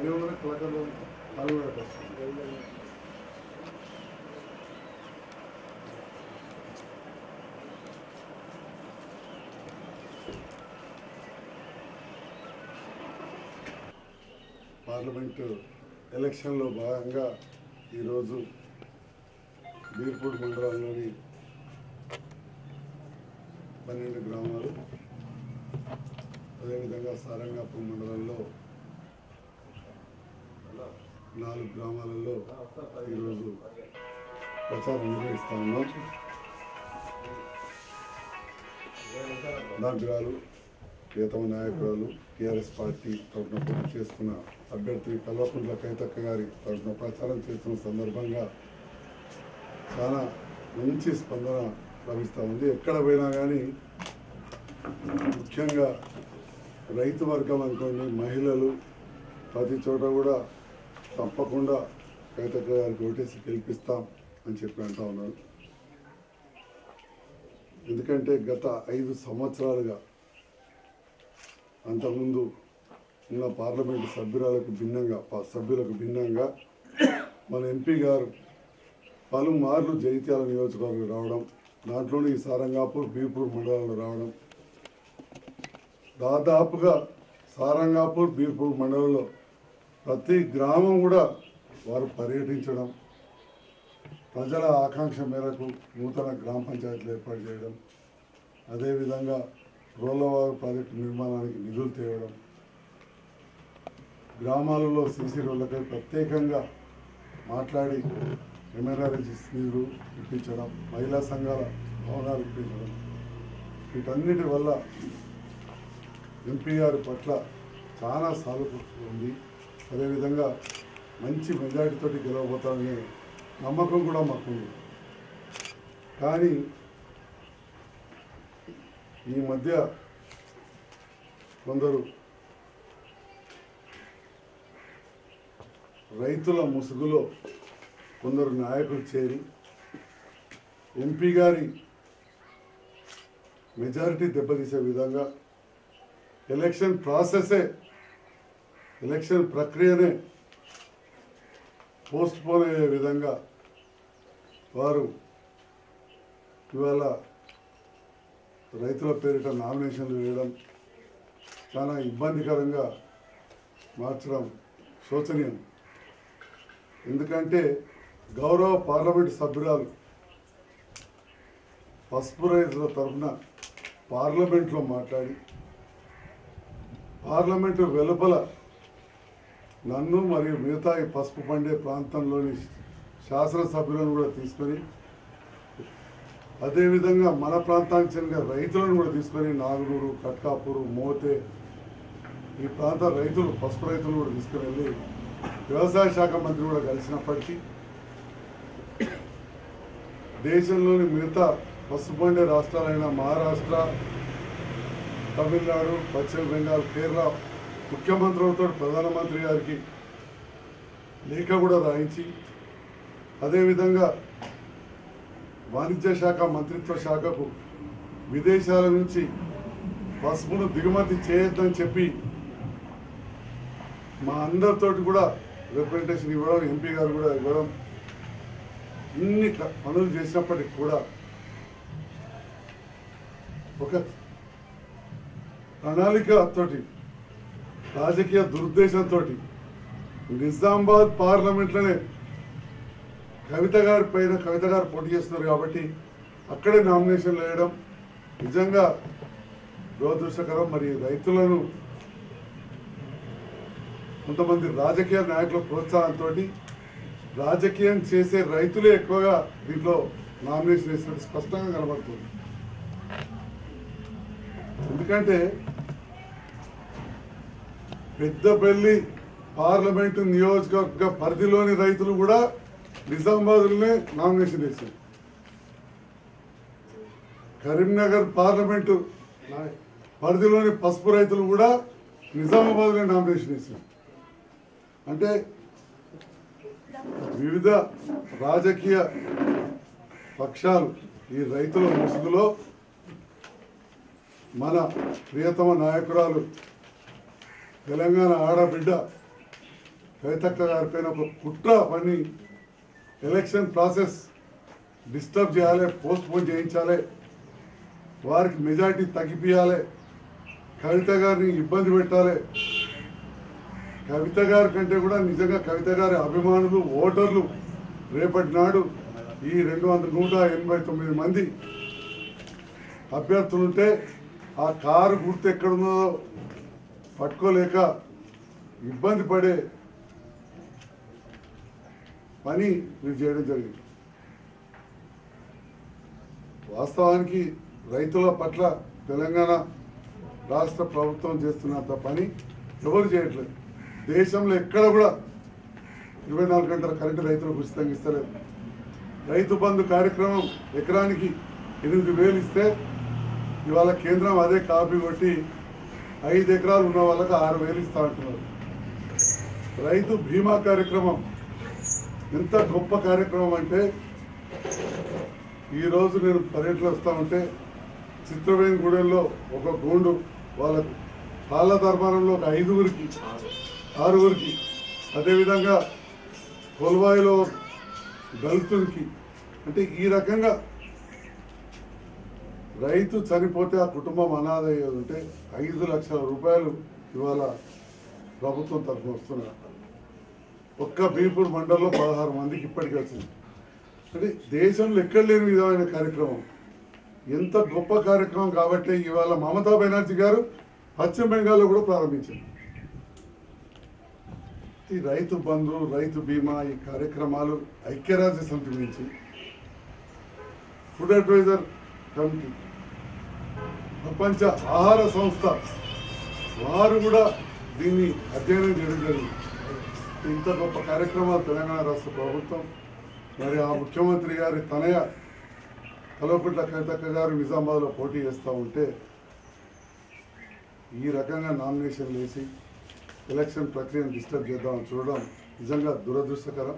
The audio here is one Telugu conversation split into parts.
బాగానే ఉన్నారు కళాకారులు వాళ్ళు కూడా కష్టం పార్లమెంటు ఎలక్షన్లో భాగంగా ఈరోజు బీర్పూర్ మండలంలోని పన్నెండు గ్రామాలు అదేవిధంగా సారంగాపూర్ మండలంలో నాలుగు గ్రామాలలో ఈరోజు ప్రచారం నిర్వహిస్తా ఉన్నాం నాగరాలు ప్రియతమ నాయకురాలు టీఆర్ఎస్ పార్టీ తరఫున పోటీ చేస్తున్న అభ్యర్థి కల్వకుంట్ల కైతక్క గారి తరఫున ప్రచారం చేస్తున్న సందర్భంగా చాలా మంచి స్పందన లభిస్తూ ఉంది ఎక్కడ పోయినా కానీ ముఖ్యంగా రైతు వర్గం అనుకోండి మహిళలు ప్రతి చోట కూడా తప్పకుండా కవితక్క గారికి ఓటేసి గెలిపిస్తాం అని చెప్పి అంటా ఉన్నారు ఎందుకంటే గత ఐదు సంవత్సరాలుగా అంతకుముందు ఉన్న పార్లమెంటు సభ్యురాలకు భిన్నంగా ప- సభ్యులకు భిన్నంగా మన ఎంపీ గారు పలుమార్లు జైత్యాల నియోజకవర్గం రావడం దాంట్లోనే ఈ సారంగాపూర్ బీర్పూర్ మండలాల్లో రావడం దాదాపుగా సారంగాపూర్ బీర్పూర్ మండలంలో ప్రతి గ్రామం కూడా వారు పర్యటించడం ప్రజల ఆకాంక్ష మేరకు నూతన గ్రామ పంచాయతీలు ఏర్పాటు చేయడం అదేవిధంగా రోలవాగు ప్రాజెక్టు నిర్మాణానికి నిధులు తేవడం గ్రామాలలో సీసీ రోడ్లకై ప్రత్యేకంగా మాట్లాడి ఎమ్మెల్యేస్ నిధులు ఇప్పించడం మహిళా సంఘాల భవనాలు ఇప్పించడం వీటన్నిటి వల్ల ఎంపీ గారి పట్ల చాలా సానుభూతి ఉంది అదేవిధంగా మంచి మెజారిటీతోటి గెలవబోతారనే నమ్మకం కూడా మాకుంది కానీ ఈ మధ్య కొందరు రైతుల ముసుగులో కొందరు నాయకులు చేరి ఎంపీ గారి మెజారిటీ దెబ్బతీసే విధంగా ఎలక్షన్ ప్రాసెసే ఎలక్షన్ ప్రక్రియనే పోస్ట్ పోన్ అయ్యే విధంగా వారు ఇవాళ రైతుల పేరిట నామినేషన్లు వేయడం చాలా ఇబ్బందికరంగా మార్చడం శోచనీయం ఎందుకంటే గౌరవ పార్లమెంటు సభ్యురాలు పసుపు రైతుల తరఫున పార్లమెంట్లో మాట్లాడి పార్లమెంటు వెలుపల నన్ను మరియు మిగతా ఈ పసుపు పండే ప్రాంతంలోని శాసనసభ్యులను కూడా తీసుకొని అదేవిధంగా మన ప్రాంతానికి చెందిన రైతులను కూడా తీసుకొని నాగునూరు కట్కాపూరు మోతే ఈ ప్రాంత రైతులు పసుపు రైతులు కూడా తీసుకుని వెళ్ళి వ్యవసాయ శాఖ మంత్రి కూడా కలిసినప్పటికీ దేశంలోని మిగతా పసుపు పండే రాష్ట్రాలైన మహారాష్ట్ర తమిళనాడు పశ్చిమ బెంగాల్ కేరళ ముఖ్యమంత్రులతో ప్రధానమంత్రి గారికి లేఖ కూడా రాయించి అదేవిధంగా వాణిజ్య శాఖ మంత్రిత్వ శాఖకు విదేశాల నుంచి పసుపును దిగుమతి చేయొద్దని చెప్పి మా అందరితోటి కూడా రిప్రజెంటేషన్ ఇవ్వడం ఎంపీ గారు కూడా ఇవ్వడం ఇన్ని క- పనులు చేసినప్పటికి కూడా ఒక ప్రణాళికతోటి రాజకీయ దురుద్దేశంతో నిజామాబాద్ పార్లమెంట్లోనే కవిత గారి పైన కవిత గారు పోటీ చేస్తున్నారు కాబట్టి అక్కడే నామినేషన్లు వేయడం నిజంగా దురదృష్టకరం మరి రైతులను కొంతమంది రాజకీయ నాయకుల ప్రోత్సాహంతో రాజకీయం చేసే రైతులే ఎక్కువగా దీంట్లో నామినేషన్ వేసినట్టు స్పష్టంగా కనబడుతుంది ఎందుకంటే పెద్దపల్లి పార్లమెంటు నియోజకవర్గ పరిధిలోని రైతులు కూడా నిజామాబాద్లోనే నామినేషన్ వేశారు కరీంనగర్ పార్లమెంటు పరిధిలోని పసుపు రైతులు కూడా నిజామాబాద్లో నామినేషన్ వేశారు అంటే వివిధ రాజకీయ పక్షాలు ఈ రైతుల ముసుగులో మన ప్రియతమ నాయకురాలు తెలంగాణ ఆడబిడ్డ కవితక్క గారి పైన ఒక కుట్ర పని ఎలక్షన్ ప్రాసెస్ డిస్టర్బ్ చేయాలి పోస్ట్ పోన్ చేయించాలి వారికి మెజారిటీ తగ్గిపియాలి కవిత గారిని ఇబ్బంది పెట్టాలి కవిత గారి కంటే కూడా నిజంగా కవిత గారి అభిమానులు ఓటర్లు రేపటి నాడు ఈ రెండు వందల నూట ఎనభై తొమ్మిది మంది అభ్యర్థులుంటే ఆ కారు గుర్తు ఎక్కడున్నదో పట్టుకోలేక ఇబ్బంది పడే పని మీరు చేయడం జరిగింది వాస్తవానికి రైతుల పట్ల తెలంగాణ రాష్ట్ర ప్రభుత్వం చేస్తున్నంత పని ఎవరు చేయట్లేదు దేశంలో ఎక్కడ కూడా ఇరవై నాలుగు గంటల కరెంటు రైతులకు ఉచితంగా ఇస్తలేదు రైతు బంధు కార్యక్రమం ఎకరానికి ఎనిమిది వేలు ఇస్తే ఇవాళ కేంద్రం అదే కాపీ కొట్టి ఐదు ఎకరాలు ఉన్న వాళ్ళకి ఆరు వేలు ఇస్తా అంటున్నారు రైతు బీమా కార్యక్రమం ఎంత గొప్ప కార్యక్రమం అంటే ఈరోజు నేను పర్యటన వస్తా ఉంటే చిత్రవేణి గూడెంలో ఒక గోండు వాళ్ళకు పాల దర్బారంలో ఒక ఐదుగురికి ఆరుగురికి అదేవిధంగా కొల్వాయిలో దళితులకి అంటే ఈ రకంగా రైతు చనిపోతే ఆ కుటుంబం అనాథ అయ్యేది ఉంటే ఐదు లక్షల రూపాయలు ఇవాళ ప్రభుత్వం తరఫున వస్తున్నారు ఒక్క బీపూర్ మండలంలో పదహారు మందికి ఇప్పటికీ వచ్చింది అంటే దేశంలో ఎక్కడ లేని విధమైన కార్యక్రమం ఎంత గొప్ప కార్యక్రమం కాబట్టి ఇవాళ మమతా బెనర్జీ గారు పశ్చిమ బెంగాల్లో కూడా ప్రారంభించారు ఈ రైతు బంధు రైతు బీమా ఈ కార్యక్రమాలు ఐక్యరాజ్య సమితి నుంచి ఫుడ్ అడ్వైజర్ కమిటీ ప్రపంచ ఆహార సంస్థ వారు కూడా దీన్ని అధ్యయనం చేయడం జరిగింది ఇంత గొప్ప కార్యక్రమాలు తెలంగాణ రాష్ట్ర ప్రభుత్వం మరి ఆ ముఖ్యమంత్రి గారి తనయ కల్వకుంట్ల కవితక్క గారు నిజామాబాద్లో పోటీ చేస్తూ ఉంటే ఈ రకంగా నామినేషన్లు వేసి ఎలక్షన్ ప్రక్రియను డిస్టర్బ్ చేద్దామని చూడడం నిజంగా దురదృష్టకరం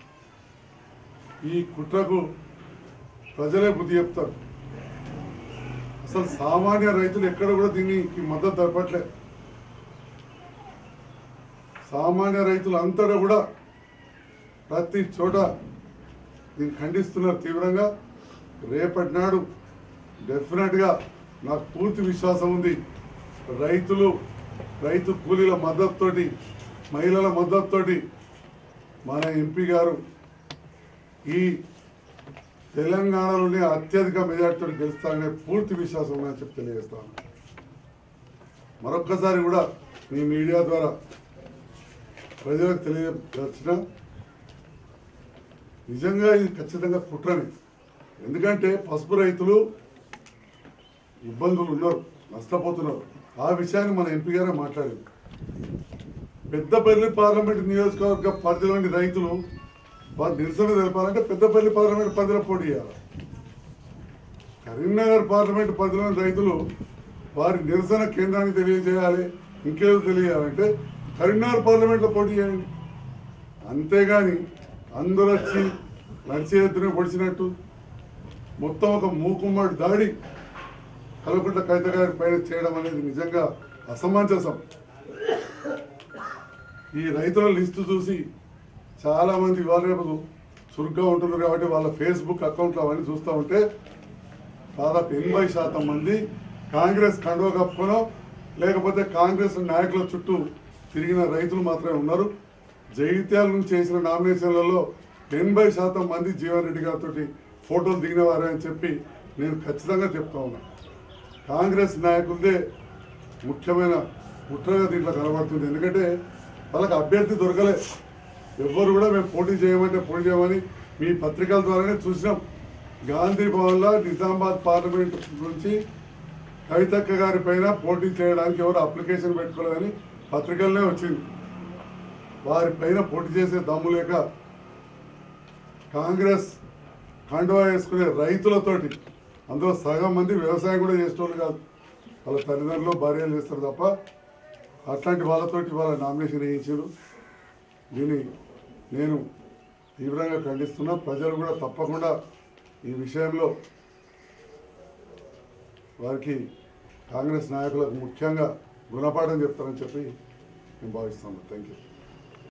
ఈ కుట్రకు ప్రజలే బుద్ధి చెప్తారు అసలు సామాన్య రైతులు ఎక్కడ కూడా దీనికి మద్దతు తెలపట్లే సామాన్య రైతులు అంతటా కూడా ప్రతి చోట దీన్ని ఖండిస్తున్నారు తీవ్రంగా రేపటి నాడు డెఫినెట్గా నాకు పూర్తి విశ్వాసం ఉంది రైతులు రైతు కూలీల మద్దతుతోటి మహిళల మద్దతుతోటి మన ఎంపీ గారు ఈ తెలంగాణలోనే అత్యధిక మెజార్టీతో గెలుస్తారనే పూర్తి విశ్వాసం ఉందని చెప్పి తెలియజేస్తాను మరొక్కసారి కూడా మీ మీడియా ద్వారా ప్రజలకు తెలియవచ్చిన నిజంగా ఇది ఖచ్చితంగా కుట్రని ఎందుకంటే పసుపు రైతులు ఇబ్బందులు ఉన్నారు నష్టపోతున్నారు ఆ విషయాన్ని మన ఎంపీ గారే మాట్లాడింది పెద్దపల్లి పార్లమెంట్ నియోజకవర్గ పరిధిలోని రైతులు వారు నిరసన తెలపాలంటే పెద్దపల్లి పార్లమెంట్ పరిధిలో పోటీ చేయాలి కరీంనగర్ పార్లమెంట్ పరిధిలోని రైతులు వారి నిరసన కేంద్రానికి తెలియజేయాలి ఇంకేదో తెలియాలంటే కరీంనగర్ పార్లమెంట్లో పోటీ చేయండి అంతేగాని అందరూ వచ్చి నడిచే ఎత్తున పొడిచినట్టు మొత్తం ఒక మూకుమ్మడి దాడి కలవకుంట్ల కవిత గారి పైన చేయడం అనేది నిజంగా అసమంజసం ఈ రైతుల లిస్టు చూసి చాలా మంది ఇవాళ రేపు చురుగ్గా ఉంటున్నారు కాబట్టి వాళ్ళ ఫేస్బుక్ అకౌంట్లు అవన్నీ చూస్తూ ఉంటే దాదాపు ఎనభై శాతం మంది కాంగ్రెస్ కండువ కప్పుకోనో లేకపోతే కాంగ్రెస్ నాయకుల చుట్టూ తిరిగిన రైతులు మాత్రమే ఉన్నారు జగిత్యాల నుంచి చేసిన నామినేషన్లలో ఎనభై శాతం మంది జీవన్ రెడ్డి గారితో ఫోటోలు దిగిన వారే అని చెప్పి నేను ఖచ్చితంగా చెప్తా ఉన్నా కాంగ్రెస్ నాయకులదే ముఖ్యమైన కుట్రగా దీంట్లో కనబడుతుంది ఎందుకంటే వాళ్ళకి అభ్యర్థి దొరకలే ఎవ్వరు కూడా మేము పోటీ చేయమంటే పోటీ చేయమని మీ పత్రికల ద్వారానే చూసినాం గాంధీ భవన్లో నిజామాబాద్ పార్లమెంట్ నుంచి కవితక్క గారి పైన పోటీ చేయడానికి ఎవరు అప్లికేషన్ పెట్టుకోలేదని పత్రికలనే వచ్చింది వారి పైన పోటీ చేసే దమ్ము లేక కాంగ్రెస్ కండువా వేసుకునే రైతులతోటి అందులో సగం మంది వ్యవసాయం కూడా చేసేవాళ్ళు కాదు వాళ్ళ తల్లిదండ్రులు భార్యలు చేస్తారు తప్ప అట్లాంటి వాళ్ళతోటి వాళ్ళ నామినేషన్ వేయించారు దీన్ని నేను తీవ్రంగా ఖండిస్తున్నా ప్రజలు కూడా తప్పకుండా ఈ విషయంలో వారికి కాంగ్రెస్ నాయకులకు ముఖ్యంగా గుణపాఠం చెప్తారని చెప్పి నేను భావిస్తాను థ్యాంక్ యూ